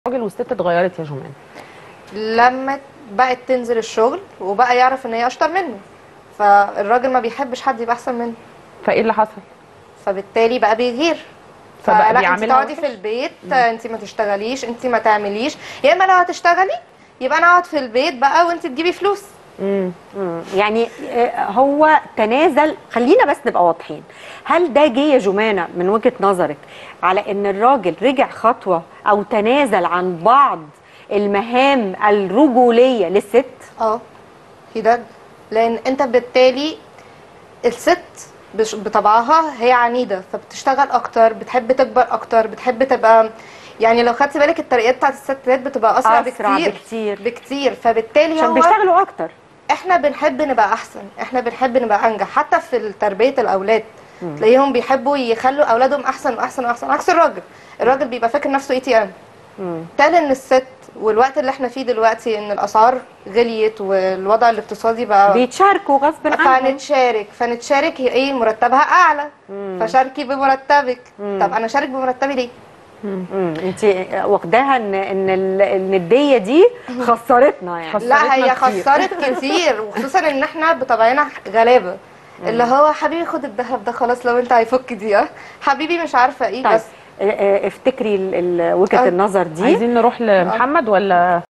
الراجل والست اتغيرت يا جمان لما بقت تنزل الشغل وبقى يعرف ان هي اشطر منه فالراجل ما بيحبش حد يبقى احسن منه فايه اللي حصل فبالتالي بقى بيغير فبقى فلا انت بيعاملها تقعدي وحش؟ في البيت انت ما تشتغليش انت ما تعمليش يا اما لو هتشتغلي يبقى انا اقعد في البيت بقى وانت تجيبي فلوس امم مم. يعني آه، هو تنازل خلينا بس نبقى واضحين هل ده جه يا جمانة من وجهة نظرك على ان الراجل رجع خطوة او تنازل عن بعض المهام الرجولية للست اه في ده لان انت بالتالي الست بش- بطبعها هي عنيده فبتشتغل اكتر بتحب تكبر اكتر بتحب تبقى يعني لو خدتي بالك الترقيات بتاعت الستات بتبقى اسرع, أسرع بكتير بكتير. بكتير فبالتالي عشان هو بيشتغلوا اكتر احنا بنحب نبقى احسن احنا بنحب نبقى انجح حتى في تربيه الاولاد تلاقيهم بيحبوا يخلوا اولادهم احسن واحسن واحسن عكس الراجل الراجل بيبقى فاكر نفسه اي تي ام مم. تالي ان الست والوقت اللي احنا فيه دلوقتي ان الاسعار غليت والوضع الاقتصادي بقى بيتشاركوا غصب عنهم فنتشارك فنتشارك هي ايه مرتبها اعلى فشاركي بمرتبك طب انا شارك بمرتبي ليه مم. انت واخداها ان ان ال- النديه دي خسرتنا يعني خسرتنا لا هي كتير. خسرت كتير وخصوصا ان احنا بطبعنا غلابه اللي هو حبيبي خد الذهب ده خلاص لو انت هيفك دي اه حبيبي مش عارفه ايه طيب بس آه، آه، افتكري ال- ال- وجهه آه. النظر دي عايزين نروح لمحمد ولا